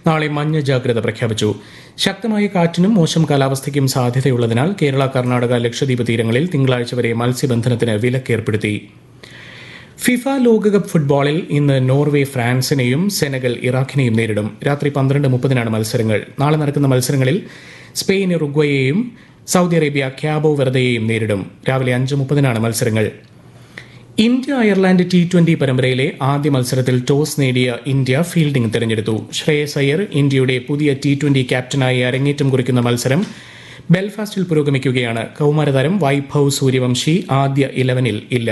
നാളെ മഞ്ഞ ജാഗ്രത പ്രഖ്യാപിച്ചു ശക്തമായ കാറ്റിനും മോശം കാലാവസ്ഥയ്ക്കും സാധ്യതയുള്ളതിനാൽ കേരള കർണാടക ലക്ഷദ്വീപ് തീരങ്ങളിൽ തിങ്കളാഴ്ച വരെ മത്സ്യബന്ധനത്തിന് വിലക്കേർപ്പെടുത്തി ഫിഫ ലോകകപ്പ് ഫുട്ബോളിൽ ഇന്ന് നോർവേ ഫ്രാൻസിനെയും സെനഗൽ ഇറാഖിനെയും നേരിടും രാത്രി പന്ത്രണ്ട് മുപ്പതിനാണ് മത്സരങ്ങൾ നാളെ നടക്കുന്ന മത്സരങ്ങളിൽ സ്പെയിൻ ഉറുഗ്വയെയും സൗദി അറേബ്യ ക്യാബോ വെർദയെയും നേരിടും രാവിലെ അഞ്ച് മുപ്പതിനാണ് മത്സരങ്ങൾ ഇന്ത്യ അയർലാൻഡ് ടി ട്വന്റി പരമ്പരയിലെ ആദ്യ മത്സരത്തിൽ ടോസ് നേടിയ ഇന്ത്യ ഫീൽഡിംഗ് തെരഞ്ഞെടുത്തു ശ്രേയസ് അയ്യർ ഇന്ത്യയുടെ പുതിയ ടി ട്വന്റി ക്യാപ്റ്റനായി അരങ്ങേറ്റം കുറിക്കുന്ന മത്സരം ബെൽഫാസ്റ്റിൽ പുരോഗമിക്കുകയാണ് കൌമാരതാരം വൈഭവ് സൂര്യവംശി ആദ്യ ഇലവനിൽ ഇല്ല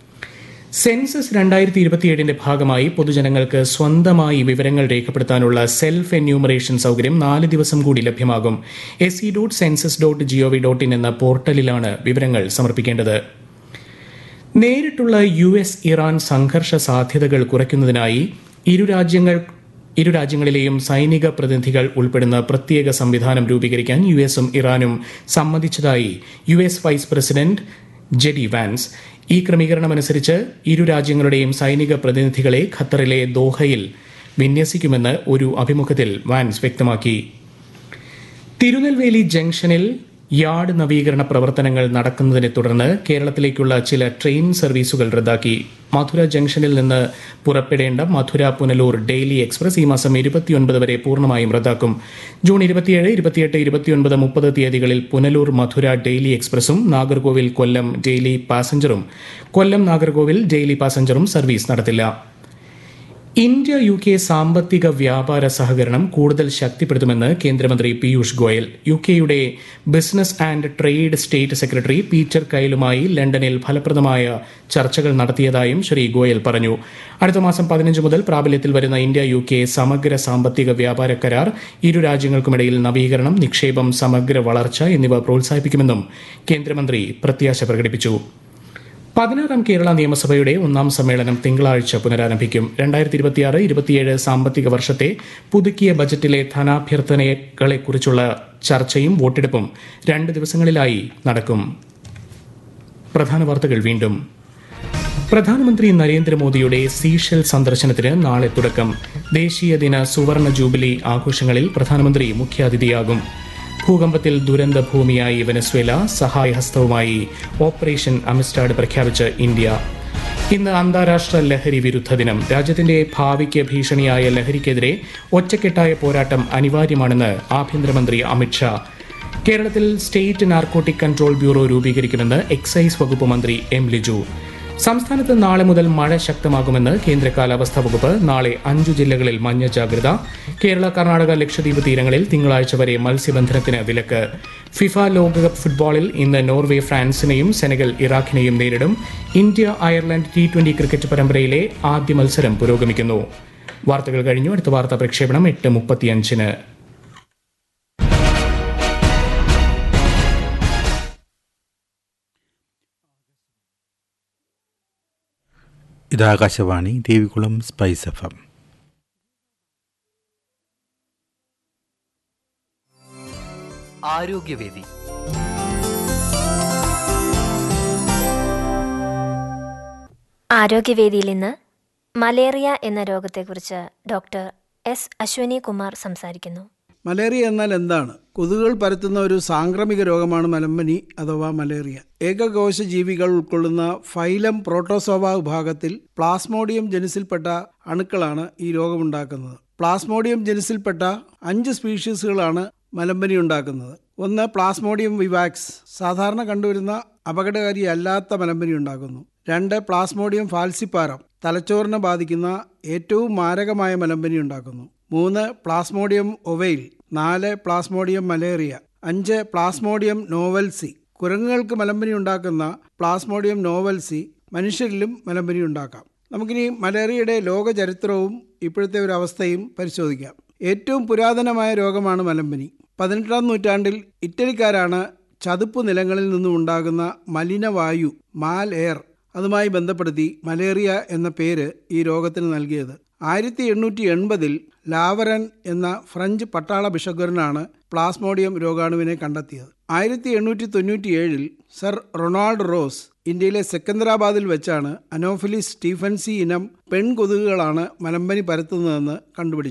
സെൻസസ് രണ്ടായിരത്തി ഇരുപത്തിയേഴിന്റെ ഭാഗമായി പൊതുജനങ്ങൾക്ക് സ്വന്തമായി വിവരങ്ങൾ രേഖപ്പെടുത്താനുള്ള സെൽഫ് എന്യൂമറേഷൻ സൗകര്യം നാല് ദിവസം കൂടി ലഭ്യമാകും S C dot census dot gov dot in എന്ന പോർട്ടലിലാണ് വിവരങ്ങൾ സമർപ്പിക്കേണ്ടത് നേരിട്ടുള്ള യു എസ് ഇറാൻ സംഘർഷ സാധ്യതകൾ കുറയ്ക്കുന്നതിനായി ഇരു രാജ്യങ്ങൾ ഇരു രാജ്യങ്ങളിലെയും സൈനിക പ്രതിനിധികൾ ഉൾപ്പെടുന്ന പ്രത്യേക സംവിധാനം രൂപീകരിക്കാൻ യു എസും ഇറാനും സമ്മതിച്ചതായി U S vice president JD Vance ഈ ക്രമീകരണമനുസരിച്ച് ഇരു രാജ്യങ്ങളുടെയും സൈനിക പ്രതിനിധികളെ ഖത്തറിലെ ദോഹയിൽ വിന്യസിക്കുമെന്ന് ഒരു അഭിമുഖത്തിൽ വാൻസ് വ്യക്തമാക്കി തിരുനെൽവേലി ജംഗ്ഷനിൽ യാർഡ് നവീകരണ പ്രവർത്തനങ്ങൾ നടക്കുന്നതിനെ തുടർന്ന് കേരളത്തിലേക്കുള്ള ചില ട്രെയിൻ സർവീസുകൾ റദ്ദാക്കി മധുര ജംഗ്ഷനിൽ നിന്ന് പുറപ്പെടേണ്ട മധുര പുനലൂർ ഡെയിലി എക്സ്പ്രസ് ഈ മാസം ഇരുപത്തിയൊൻപത് വരെ പൂർണ്ണമായും റദ്ദാക്കും ജൂൺ ഇരുപത്തിയേഴ് ഇരുപത്തിയെട്ട് ഇരുപത്തിയൊൻപത് മുപ്പത് തീയതികളിൽ പുനലൂർ മധുര ഡെയിലി എക്സ്പ്രസും നാഗർകോവിൽ കൊല്ലം ഡെയിലി പാസഞ്ചറും കൊല്ലം നാഗർകോവിൽ ഡെയിലി പാസഞ്ചറും സർവീസ് നടത്തില്ല ഇന്ത്യ യു കെ സാമ്പത്തിക വ്യാപാര സഹകരണം കൂടുതൽ ശക്തിപ്പെടുത്തുമെന്ന് കേന്ദ്രമന്ത്രി പീയൂഷ് ഗോയൽ യു കെയുടെ business and trade state secretary Peter കൈലുമായി ലണ്ടനിൽ ഫലപ്രദമായ ചർച്ചകൾ നടത്തിയതായും ശ്രീ ഗോയൽ പറഞ്ഞു അടുത്ത മാസം പതിനഞ്ച് മുതൽ പ്രാബല്യത്തിൽ വരുന്ന ഇന്ത്യ യു കെ സമഗ്ര സാമ്പത്തിക വ്യാപാര കരാർ ഇരു രാജ്യങ്ങൾക്കുമിടയിൽ നവീകരണം നിക്ഷേപം സമഗ്ര വളർച്ച എന്നിവ പ്രോത്സാഹിപ്പിക്കുമെന്നും കേന്ദ്രമന്ത്രി പ്രത്യാശ പ്രകടിപ്പിച്ചു പതിനാറാം കേരള നിയമസഭയുടെ ഒന്നാം സമ്മേളനം തിങ്കളാഴ്ച പുനരാരംഭിക്കും രണ്ടായിരത്തി ഇരുപത്തിയാറ് ഇരുപത്തിയേഴ് സാമ്പത്തിക വർഷത്തെ പുതുക്കിയ ബജറ്റിലെ ധനാഭ്യർത്ഥനകളെക്കുറിച്ചുള്ള ചർച്ചയും വോട്ടെടുപ്പും രണ്ട് ദിവസങ്ങളിലായി നടക്കും പ്രധാന വാർത്തകൾ വീണ്ടും പ്രധാനമന്ത്രി നരേന്ദ്രമോദിയുടെ സീഷെൽ സന്ദർശനത്തിന് നാളെ തുടക്കം ദേശീയ ദിന സുവർണ ജൂബിലി ആഘോഷങ്ങളിൽ പ്രധാനമന്ത്രി മുഖ്യാതിഥിയാകും ഭൂകമ്പത്തിൽ ദുരന്ത ഭൂമിയായി വെനസ്വേല സഹായഹസ്തവുമായി ഓപ്പറേഷൻ അമിസ്റ്റാഡ് പ്രഖ്യാപിച്ച് ഇന്ത്യ ഇന്ന് അന്താരാഷ്ട്ര ലഹരി വിരുദ്ധ ദിനം രാജ്യത്തിന്റെ ഭാവിക്ക് ഭീഷണിയായ ലഹരിക്കെതിരെ ഒറ്റക്കെട്ടായ പോരാട്ടം അനിവാര്യമാണെന്ന് ആഭ്യന്തരമന്ത്രി അമിത്ഷാ കേരളത്തിൽ സ്റ്റേറ്റ് നാർക്കോട്ടിക് കൺട്രോൾ ബ്യൂറോ രൂപീകരിക്കുമെന്ന് എക്സൈസ് വകുപ്പ് മന്ത്രി എം ലിജു സംസ്ഥാനത്ത് നാളെ മുതൽ മഴ ശക്തമാകുമെന്ന് കേന്ദ്ര കാലാവസ്ഥാ വകുപ്പ് നാളെ അഞ്ചു ജില്ലകളിൽ മഞ്ഞ ജാഗ്രത കേരള കർണാടക ലക്ഷദ്വീപ് തീരങ്ങളിൽ തിങ്കളാഴ്ച വരെ മത്സ്യബന്ധനത്തിന് വിലക്ക് ഫിഫ ലോകകപ്പ് ഫുട്ബോളിൽ ഇന്ന് നോർവേ ഫ്രാൻസിനെയും സെനഗൽ ഇറാഖിനെയും നേരിടും India Ireland T twenty cricket പരമ്പരയിലെ ആദ്യ മത്സരം പുരോഗമിക്കുന്നു വാർത്തകൾ കഴിഞ്ഞു അടുത്ത വാർത്താ പ്രക്ഷേപണം എട്ട് മുപ്പത്തിയഞ്ചിന് ഇത് Akashvani Devikulam spice F M ആരോഗ്യവേദി ആരോഗ്യവേദിയിൽ ഇന്ന് മലേറിയ എന്ന രോഗത്തെക്കുറിച്ച് ഡോക്ടർ എസ് അശ്വനി കുമാർ സംസാരിക്കുന്നു മലേറിയ എന്നാൽ എന്താണ് കൊതുകുകൾ പരത്തുന്ന ഒരു സാംക്രമിക രോഗമാണ് മലമ്പനി അഥവാ മലേറിയ ഏകകോശ ജീവികൾ ഉൾക്കൊള്ളുന്ന ഫൈലം പ്രോട്ടോസോവ വിഭാഗത്തിൽ പ്ലാസ്മോഡിയം ജനുസിൽപ്പെട്ട അണുക്കളാണ് ഈ രോഗമുണ്ടാക്കുന്നത് പ്ലാസ്മോഡിയം ജനുസിൽപ്പെട്ട അഞ്ച് സ്പീഷീസുകളാണ് മലമ്പനി ഉണ്ടാക്കുന്നത് ഒന്ന് പ്ലാസ്മോഡിയം വിവാക്സ് സാധാരണ കണ്ടുവരുന്ന അപകടകാരിയല്ലാത്ത മലമ്പനി ഉണ്ടാക്കുന്നു രണ്ട് പ്ലാസ്മോഡിയം ഫാൽസിപ്പാരം തലച്ചോറിനെ ബാധിക്കുന്ന ഏറ്റവും മാരകമായ മലമ്പനി ഉണ്ടാക്കുന്നു മൂന്ന് പ്ലാസ്മോഡിയം ഒവൈൽ നാല് പ്ലാസ്മോഡിയം മലേറിയ അഞ്ച് പ്ലാസ്മോഡിയം നോവൽസി കുരങ്ങുകൾക്ക് മലമ്പനി ഉണ്ടാക്കുന്ന പ്ലാസ്മോഡിയം നോവൽസി മനുഷ്യരിലും മലമ്പനി ഉണ്ടാക്കാം നമുക്കിനി മലേറിയയുടെ ലോക ചരിത്രവും ഇപ്പോഴത്തെ ഒരു അവസ്ഥയും പരിശോധിക്കാം ഏറ്റവും പുരാതനമായ രോഗമാണ് മലമ്പനി പതിനെട്ടാം നൂറ്റാണ്ടിൽ ഇറ്റലിക്കാരാണ് ചതുപ്പ് നിലങ്ങളിൽ നിന്നും ഉണ്ടാകുന്ന മലിനവായു മാൽ എയർ അതുമായി ബന്ധപ്പെടുത്തി മലേറിയ എന്ന പേര് ഈ രോഗത്തിന് നൽകിയത് ആയിരത്തി എണ്ണൂറ്റി എൺപതിൽ ലാവറൻ എന്ന ഫ്രഞ്ച് പട്ടാള ബിഷഗ്വരനാണ് പ്ലാസ്മോഡിയം രോഗാണുവിനെ കണ്ടെത്തിയത് ആയിരത്തി എണ്ണൂറ്റി തൊണ്ണൂറ്റിയേഴിൽ സർ റൊണാൾഡ് റോസ് ഇന്ത്യയിലെ സെക്കന്ദരാബാദിൽ വെച്ചാണ് അനോഫിലിസ് സ്റ്റീഫൻസി ഇനം പെൺകൊതുകുകളാണ് മലമ്പനി പരത്തുന്നതെന്ന് കണ്ടുപിടിച്ചത്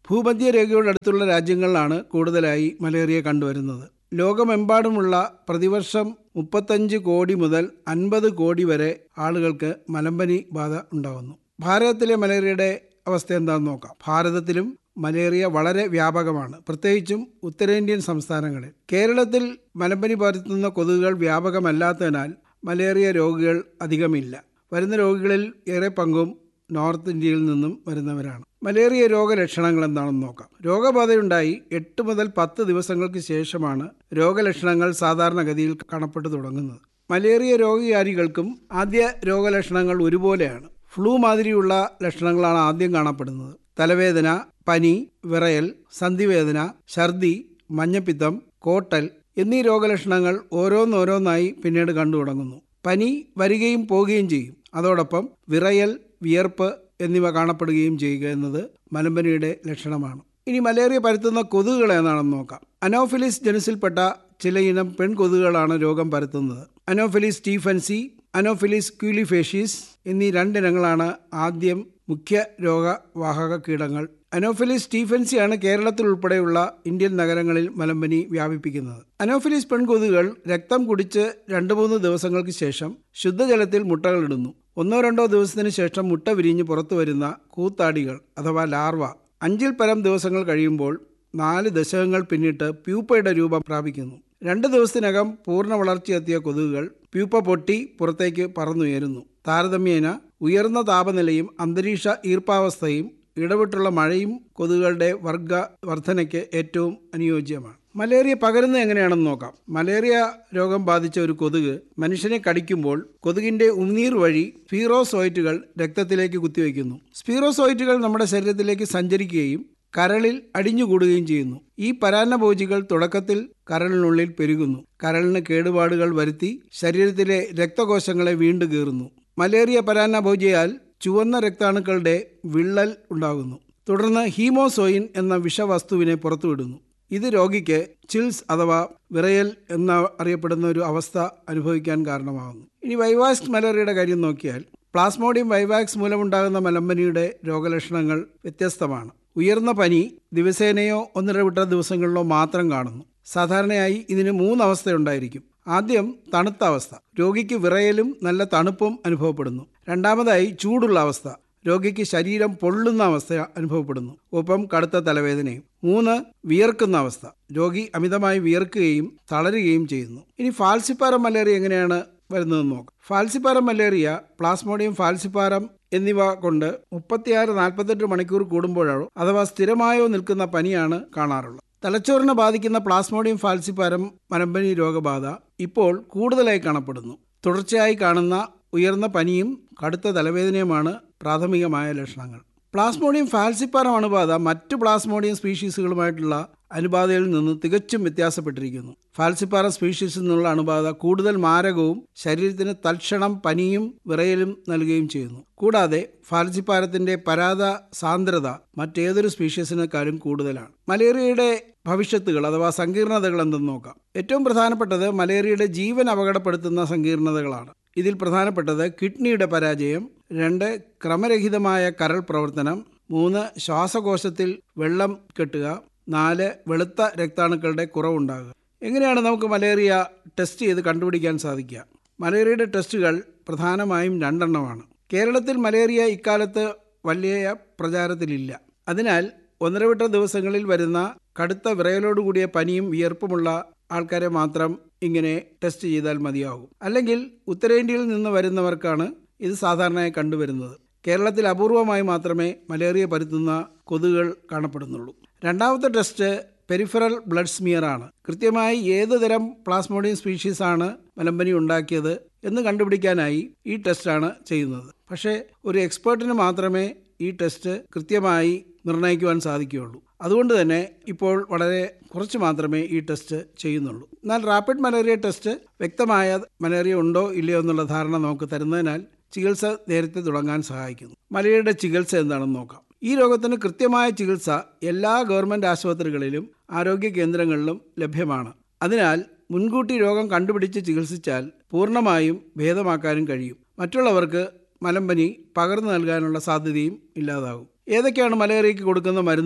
ഭൂമധ്യരേഖയുടെ അടുത്തുള്ള രാജ്യങ്ങളിലാണ് കൂടുതലായി മലേറിയ കണ്ടുവരുന്നത് ലോകമെമ്പാടുമുള്ള പ്രതിവർഷം മുപ്പത്തഞ്ച് കോടി മുതൽ അൻപത് കോടി വരെ ആളുകൾക്ക് മലമ്പനി ബാധ ഉണ്ടാകുന്നു ഭാരതത്തിലെ മലേറിയയുടെ അവസ്ഥ എന്താണെന്ന് നോക്കാം ഭാരതത്തിലും മലേറിയ വളരെ വ്യാപകമാണ് പ്രത്യേകിച്ചും ഉത്തരേന്ത്യൻ സംസ്ഥാനങ്ങളിൽ കേരളത്തിൽ മലമ്പനി പരത്തുന്ന കൊതുകുകൾ വ്യാപകമല്ലാത്തതിനാൽ മലേറിയ രോഗികൾ അധികമില്ല വരുന്ന രോഗികളിൽ ഏറെ പങ്കും നോർത്ത് ഇന്ത്യയിൽ നിന്നും വരുന്നവരാണ് മലേറിയ രോഗലക്ഷണങ്ങൾ എന്താണെന്ന് നോക്കാം രോഗബാധയുണ്ടായി എട്ട് മുതൽ പത്ത് ദിവസങ്ങൾക്ക് ശേഷമാണ് രോഗലക്ഷണങ്ങൾ സാധാരണഗതിയിൽ കാണപ്പെട്ടു തുടങ്ങുന്നത് മലേറിയ രോഗകാരികൾക്കും ആദ്യ രോഗലക്ഷണങ്ങൾ ഒരുപോലെയാണ് ഫ്ലൂ മാതിരിയുള്ള ലക്ഷണങ്ങളാണ് ആദ്യം കാണപ്പെടുന്നത് തലവേദന പനി വിറയൽ സന്ധിവേദന ഛർദി മഞ്ഞപ്പിത്തം കോട്ടൽ എന്നീ രോഗലക്ഷണങ്ങൾ ഓരോന്നോരോന്നായി പിന്നീട് കണ്ടു തുടങ്ങുന്നു പനി വരികയും പോവുകയും ചെയ്യും അതോടൊപ്പം വിറയൽ വിയർപ്പ് എന്നിവ കാണപ്പെടുകയും ചെയ്യുക എന്നത് മലമ്പനിയുടെ ലക്ഷണമാണ് ഇനി മലേറിയ പരത്തുന്ന കൊതുകുകൾ ഏതാണെന്ന് നോക്കാം അനോഫിലിസ് ജനുസിൽപ്പെട്ട ചിലയിനം പെൺകൊതുകുകളാണ് രോഗം പരത്തുന്നത് അനോഫിലിസ് സ്റ്റീഫൻസി അനോഫിലിസ് ക്യൂലിഫേഷ്യസ് എന്നീ രണ്ടിനങ്ങളാണ് ആദ്യം മുഖ്യ രോഗവാഹക കീടങ്ങൾ അനോഫിലിസ് സ്റ്റീഫൻസിയാണ് കേരളത്തിൽ ഉൾപ്പെടെയുള്ള ഇന്ത്യൻ നഗരങ്ങളിൽ മലമ്പനി വ്യാപിപ്പിക്കുന്നത് അനോഫിലിസ് പെൺകൊതുകുകൾ രക്തം കുടിച്ച് രണ്ട് മൂന്ന് ദിവസങ്ങൾക്ക് ശേഷം ശുദ്ധജലത്തിൽ മുട്ടകളിടുന്നു ഒന്നോ രണ്ടോ ദിവസത്തിന് ശേഷം മുട്ട വിരിഞ്ഞ് പുറത്തു വരുന്ന കൂത്താടികൾ അഥവാ ലാർവ അഞ്ചിൽ പരം ദിവസങ്ങൾ കഴിയുമ്പോൾ നാല് ദശകങ്ങൾ പിന്നിട്ട് പ്യൂപ്പയുടെ രൂപം പ്രാപിക്കുന്നു രണ്ട് ദിവസത്തിനകം പൂർണ്ണ വളർച്ചയെത്തിയ കൊതുകുകൾ പ്യൂപ്പ പൊട്ടി പുറത്തേക്ക് പറന്നുയരുന്നു താരതമ്യേന ഉയർന്ന താപനിലയും അന്തരീക്ഷ ഈർപ്പാവസ്ഥയും ഇടവിട്ടുള്ള മഴയും കൊതുകുകളുടെ വർഗ വർധനയ്ക്ക് ഏറ്റവും അനുയോജ്യമാണ് മലേറിയ പകരുന്നത് എങ്ങനെയാണെന്ന് നോക്കാം മലേറിയ രോഗം ബാധിച്ച ഒരു കൊതുക് മനുഷ്യനെ കടിക്കുമ്പോൾ കൊതുകിന്റെ ഉമിനീർ വഴി സ്പീറോസോയിറ്റുകൾ രക്തത്തിലേക്ക് കുത്തിവെക്കുന്നു സ്പീറോസോയിറ്റുകൾ നമ്മുടെ ശരീരത്തിലേക്ക് സഞ്ചരിക്കുകയും കരളിൽ അടിഞ്ഞുകൂടുകയും ചെയ്യുന്നു ഈ പരാന്നഭോജികൾ തുടക്കത്തിൽ കരളിനുള്ളിൽ പെരുകുന്നു കരളിന് കേടുപാടുകൾ വരുത്തി ശരീരത്തിലെ രക്തകോശങ്ങളെ വീണ്ടു കീറുന്നു മലേറിയ പരാന്നഭോജിയാൽ ചുവന്ന രക്താണുക്കളുടെ വിള്ളൽ ഉണ്ടാകുന്നു തുടർന്ന് ഹീമോസോയിൻ എന്ന വിഷവസ്തുവിനെ പുറത്തുവിടുന്നു ഇത് രോഗിക്ക് ചിൽസ് അഥവാ വിറയൽ എന്ന അറിയപ്പെടുന്ന ഒരു അവസ്ഥ അനുഭവിക്കാൻ കാരണമാകുന്നു ഇനി വൈവാക്സ് മലേറിയയുടെ കാര്യം നോക്കിയാൽ പ്ലാസ്മോഡിയം വൈവാക്സ് മൂലമുണ്ടാകുന്ന മലമ്പനിയുടെ രോഗലക്ഷണങ്ങൾ വ്യത്യസ്തമാണ് ഉയർന്ന പനി ദിവസേനയോ ഒന്നിടവിട്ട ദിവസങ്ങളിലോ മാത്രം കാണുന്നു സാധാരണയായി ഇതിന് മൂന്ന് അവസ്ഥയുണ്ടായിരിക്കും ആദ്യം തണുത്ത അവസ്ഥ രോഗിക്ക് വിറയലും നല്ല തണുപ്പും അനുഭവപ്പെടുന്നു രണ്ടാമതായി ചൂടുള്ള അവസ്ഥ രോഗിക്ക് ശരീരം പൊള്ളുന്ന അവസ്ഥ അനുഭവപ്പെടുന്നു ഒപ്പം കടുത്ത തലവേദനയും മൂന്ന് വിയർക്കുന്ന അവസ്ഥ രോഗി അമിതമായി വിയർക്കുകയും തളരുകയും ചെയ്യുന്നു ഇനി ഫാൽസിപ്പാരം മലേറിയ എങ്ങനെയാണ് വരുന്നതെന്ന് നോക്കാം ഫാൽസിപ്പാരം മലേറിയ പ്ലാസ്മോഡിയം ഫാൽസിപ്പാരം എന്നിവ കൊണ്ട് മുപ്പത്തിയാറ് നാൽപ്പത്തെട്ട് മണിക്കൂർ കൂടുമ്പോഴോ അഥവാ സ്ഥിരമായോ നിൽക്കുന്ന പനിയാണ് കാണാറുള്ളത് തലച്ചോറിനെ ബാധിക്കുന്ന പ്ലാസ്മോഡിയം ഫാൽസിപ്പാരം മലമ്പനി രോഗബാധ ഇപ്പോൾ കൂടുതലായി കാണപ്പെടുന്നു തുടർച്ചയായി കാണുന്ന ഉയർന്ന പനിയും കടുത്ത തലവേദനയുമാണ് പ്രാഥമികമായ ലക്ഷണങ്ങൾ പ്ലാസ്മോഡിയം ഫാൽസിപ്പാരം അണുബാധ മറ്റു പ്ലാസ്മോഡിയം സ്പീഷീസുകളുമായിട്ടുള്ള അനുബാധയിൽ നിന്ന് തികച്ചും വ്യത്യാസപ്പെട്ടിരിക്കുന്നു ഫാൽസിപ്പാറം സ്പീഷീസിൽ നിന്നുള്ള അണുബാധ കൂടുതൽ മാരകവും ശരീരത്തിന് തൽക്ഷണം പനിയും വിറയലും നൽകുകയും ചെയ്യുന്നു കൂടാതെ ഫാൽസിപ്പാരത്തിന്റെ പരാത സാന്ദ്രത മറ്റേതൊരു സ്പീഷീസിനേക്കാളും കൂടുതലാണ് മലേറിയയുടെ ഭവിഷ്യത്തുകൾ അഥവാ സങ്കീർണതകൾ എന്തെന്ന് നോക്കാം ഏറ്റവും പ്രധാനപ്പെട്ടത് മലേറിയയുടെ ജീവൻ അപകടപ്പെടുത്തുന്ന സങ്കീർണതകളാണ് ഇതിൽ പ്രധാനപ്പെട്ടത് കിഡ്നിയുടെ പരാജയം രണ്ട് ക്രമരഹിതമായ കരൾ പ്രവർത്തനം മൂന്ന് ശ്വാസകോശത്തിൽ വെള്ളം കെട്ടുക നാല് വെളുത്ത രക്താണുക്കളുടെ കുറവുണ്ടാകുക എങ്ങനെയാണ് നമുക്ക് മലേറിയ ടെസ്റ്റ് ചെയ്ത് കണ്ടുപിടിക്കാൻ സാധിക്കുക മലേറിയയുടെ ടെസ്റ്റുകൾ പ്രധാനമായും രണ്ടെണ്ണമാണ് കേരളത്തിൽ മലേറിയ ഇക്കാലത്ത് വലിയ പ്രചാരത്തിലില്ല അതിനാൽ ഒന്നരവിട്ട ദിവസങ്ങളിൽ വരുന്ന കടുത്ത വിറയലോടുകൂടിയ പനിയും വിയർപ്പുമുള്ള ആൾക്കാരെ മാത്രം ഇങ്ങനെ ടെസ്റ്റ് ചെയ്താൽ മതിയാകും അല്ലെങ്കിൽ ഉത്തരേന്ത്യയിൽ നിന്ന് വരുന്നവർക്കാണ് ഇത് സാധാരണയായി കണ്ടുവരുന്നത് കേരളത്തിൽ അപൂർവമായി മാത്രമേ മലേറിയ പരത്തുന്ന കൊതുകുകൾ കാണപ്പെടുന്നുള്ളൂ രണ്ടാമത്തെ ടെസ്റ്റ് പെരിഫറൽ ബ്ലഡ് സ്മിയർ ആണ് കൃത്യമായി ഏത് തരം പ്ലാസ്മോഡിയം സ്പീഷീസ് ആണ് മലമ്പനി ഉണ്ടാക്കിയത് എന്ന് കണ്ടുപിടിക്കാനായി ഈ ടെസ്റ്റാണ് ചെയ്യുന്നത് പക്ഷേ ഒരു എക്സ്പേർട്ടിന് മാത്രമേ ഈ ടെസ്റ്റ് കൃത്യമായി നിർണ്ണയിക്കുവാൻ സാധിക്കുകയുള്ളൂ അതുകൊണ്ട് തന്നെ ഇപ്പോൾ വളരെ കുറച്ച് മാത്രമേ ഈ ടെസ്റ്റ് ചെയ്യുന്നുള്ളൂ എന്നാൽ റാപ്പിഡ് മലേറിയ ടെസ്റ്റ് വ്യക്തമായ മലേറിയ ഉണ്ടോ ഇല്ലയോ എന്നുള്ള ധാരണ നമുക്ക് തരുന്നതിനാൽ ചികിത്സ നേരത്തെ തുടങ്ങാൻ സഹായിക്കുന്നു മലേറിയയുടെ ചികിത്സ എന്താണെന്ന് നോക്കാം ഈ രോഗത്തിന് കൃത്യമായ ചികിത്സ എല്ലാ ഗവൺമെൻറ് ആശുപത്രികളിലും ആരോഗ്യ കേന്ദ്രങ്ങളിലും ലഭ്യമാണ് അതിനാൽ മുൻകൂട്ടി രോഗം കണ്ടുപിടിച്ച് ചികിത്സിച്ചാൽ പൂർണ്ണമായും ഭേദമാക്കാനും കഴിയും മറ്റുള്ളവർക്ക് മലമ്പനി പകർന്നു നൽകാനുള്ള സാധ്യതയും ഇല്ലാതാകും ഏതൊക്കെയാണ് മലേറിയയ്ക്ക് കൊടുക്കുന്ന മരുന്നുകൾ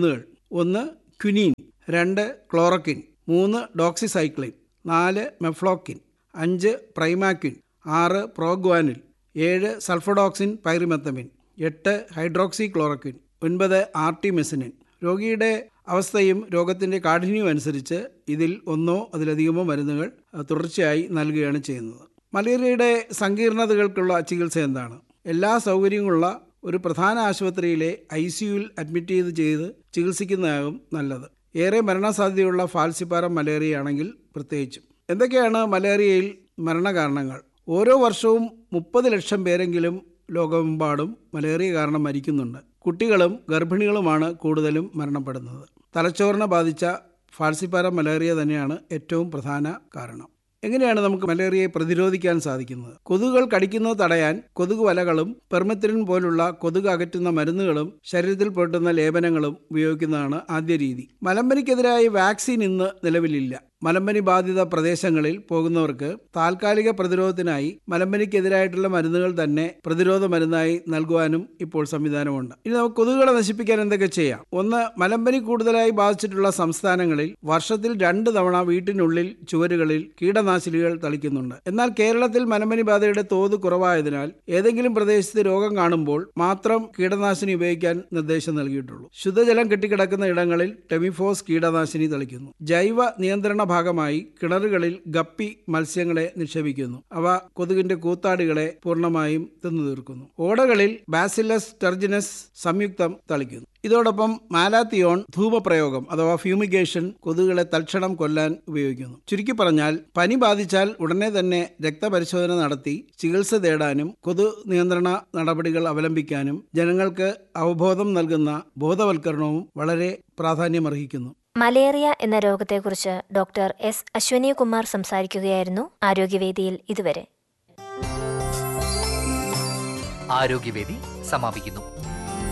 ഒന്ന് ക്വിനീൻ രണ്ട് ക്ലോറക്കിൻ മൂന്ന് ഡോക്സിസൈക്ലിൻ നാല് മെഫ്ലോക്കിൻ അഞ്ച് പ്രൈമാക്വിൻ ആറ് പ്രോഗ്വാനിൽ ഏഴ് സൾഫഡോക്സിൻ പൈറിമെത്തമിൻ എട്ട് ഹൈഡ്രോക്സി ക്ലോറക്വിൻ ഒൻപത് ആർട്ടിമെസിനിൻ രോഗിയുടെ അവസ്ഥയും രോഗത്തിൻ്റെ കാഠിന്യവും അനുസരിച്ച് ഇതിൽ ഒന്നോ അതിലധികമോ മരുന്നുകൾ അഹ്, തുടർച്ചയായി നൽകുകയാണ് ചെയ്യുന്നത് മലേറിയയുടെ സങ്കീർണതകൾക്കുള്ള ചികിത്സ എന്താണ് എല്ലാ സൗകര്യങ്ങളുള്ള ഒരു പ്രധാന ആശുപത്രിയിലെ ഐ സിയുവിൽ അഡ്മിറ്റ് ചെയ്ത് ചെയ്ത് ചികിത്സിക്കുന്നതാകും നല്ലത് ഏറെ മരണസാധ്യതയുള്ള ഫാൽസിപ്പാരം മലേറിയ ആണെങ്കിൽ പ്രത്യേകിച്ചും എന്തൊക്കെയാണ് മലേറിയയിൽ മരണകാരണങ്ങൾ ഓരോ വർഷവും മുപ്പത് ലക്ഷം പേരെങ്കിലും ലോകമെമ്പാടും മലേറിയ കാരണം മരിക്കുന്നുണ്ട് കുട്ടികളും ഗർഭിണികളുമാണ് കൂടുതലും മരണപ്പെടുന്നത് തലച്ചോറിനെ ബാധിച്ച ഫാൽസിപ്പാരം മലേറിയ തന്നെയാണ് ഏറ്റവും പ്രധാന കാരണം എങ്ങനെയാണ് നമുക്ക് മലേറിയയെ പ്രതിരോധിക്കാൻ സാധിക്കുന്നത് കൊതുകുകൾ കടിക്കുന്നത് തടയാൻ കൊതുക് വലകളും പെർമെത്രിൻ പോലുള്ള കൊതുക് അകറ്റുന്ന മരുന്നുകളും ശരീരത്തിൽ പുരട്ടുന്ന ലേപനങ്ങളും ഉപയോഗിക്കുന്നതാണ് ആദ്യ രീതി മലമ്പനിക്കെതിരായി വാക്സിൻ ഇന്ന് നിലവിലില്ല മലമ്പനി ബാധിത പ്രദേശങ്ങളിൽ പോകുന്നവർക്ക് താൽക്കാലിക പ്രതിരോധത്തിനായി മലമ്പനിക്കെതിരായിട്ടുള്ള മരുന്നുകൾ തന്നെ പ്രതിരോധ മരുന്നായി നൽകുവാനും ഇപ്പോൾ സംവിധാനമുണ്ട് ഇനി നമുക്ക് കൊതുകുകളെ നശിപ്പിക്കാൻ എന്തൊക്കെ ചെയ്യാം ഒന്ന് മലമ്പനി കൂടുതലായി ബാധിച്ചിട്ടുള്ള സംസ്ഥാനങ്ങളിൽ വർഷത്തിൽ രണ്ട് തവണ വീട്ടിനുള്ളിൽ ചുവരുകളിൽ കീടനാശിനികൾ തളിക്കുന്നുണ്ട് എന്നാൽ കേരളത്തിൽ മലമ്പനി ബാധയുടെ തോത് കുറവായതിനാൽ ഏതെങ്കിലും പ്രദേശത്ത് രോഗം കാണുമ്പോൾ മാത്രം കീടനാശിനി ഉപയോഗിക്കാൻ നിർദ്ദേശം നൽകിയിട്ടുള്ളൂ ശുദ്ധജലം കെട്ടിക്കിടക്കുന്ന ഇടങ്ങളിൽ ടെമിഫോസ് കീടനാശിനി തളിക്കുന്നു ജൈവ നിയന്ത്രണ ഭാഗമായി കിണറുകളിൽ ഗപ്പി മത്സ്യങ്ങളെ നിക്ഷേപിക്കുന്നു അവ കൊതുകിന്റെ കൂത്താടികളെ പൂർണ്ണമായും തിന്നു തീർക്കുന്നു ഓടകളിൽ ബാസിലസ് ടെർജിനസ് സംയുക്തം തളിക്കുന്നു ഇതോടൊപ്പം മാലാത്തിയോൺ ധൂപപ്രയോഗം അഥവാ ഫ്യൂമിഗേഷൻ കൊതുകുകളെ തൽക്ഷണം കൊല്ലാൻ ഉപയോഗിക്കുന്നു ചുരുക്കി പറഞ്ഞാൽ പനി ബാധിച്ചാൽ ഉടനെ തന്നെ രക്തപരിശോധന നടത്തി ചികിത്സ തേടാനും കൊതു നിയന്ത്രണ നടപടികൾ അവലംബിക്കാനും ജനങ്ങൾക്ക് അവബോധം നൽകുന്ന ബോധവൽക്കരണവും വളരെ പ്രാധാന്യമർഹിക്കുന്നു മലേറിയ എന്ന രോഗത്തെക്കുറിച്ച് ഡോക്ടർ എസ് അശ്വനി കുമാർ സംസാരിക്കുകയായിരുന്നു ആരോഗ്യവേദിയിൽ ഇതുവരെ ആരോഗ്യവേദി സമാപിക്കുന്നു